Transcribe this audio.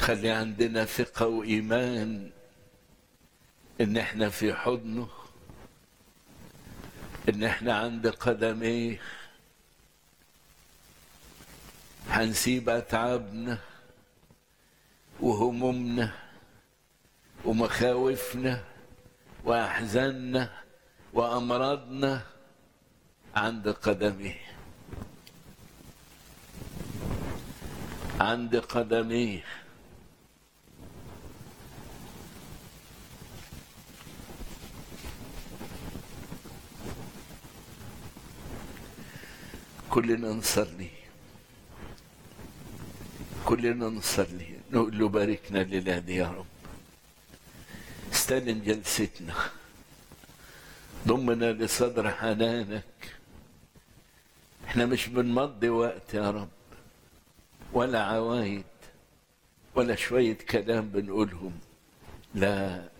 خلي عندنا ثقة وإيمان إن إحنا في حضنه إن إحنا عند قدميه هنسيب أتعابنا وهمومنا ومخاوفنا وأحزاننا وأمراضنا عند قدميه عند قدميه كلنا نصلي كلنا نصلي نقول له باركنا الليلة دي يا رب استلم جلستنا ضمنا لصدر حنانك احنا مش بنمضي وقت يا رب ولا عوايد ولا شوية كلام بنقولهم لا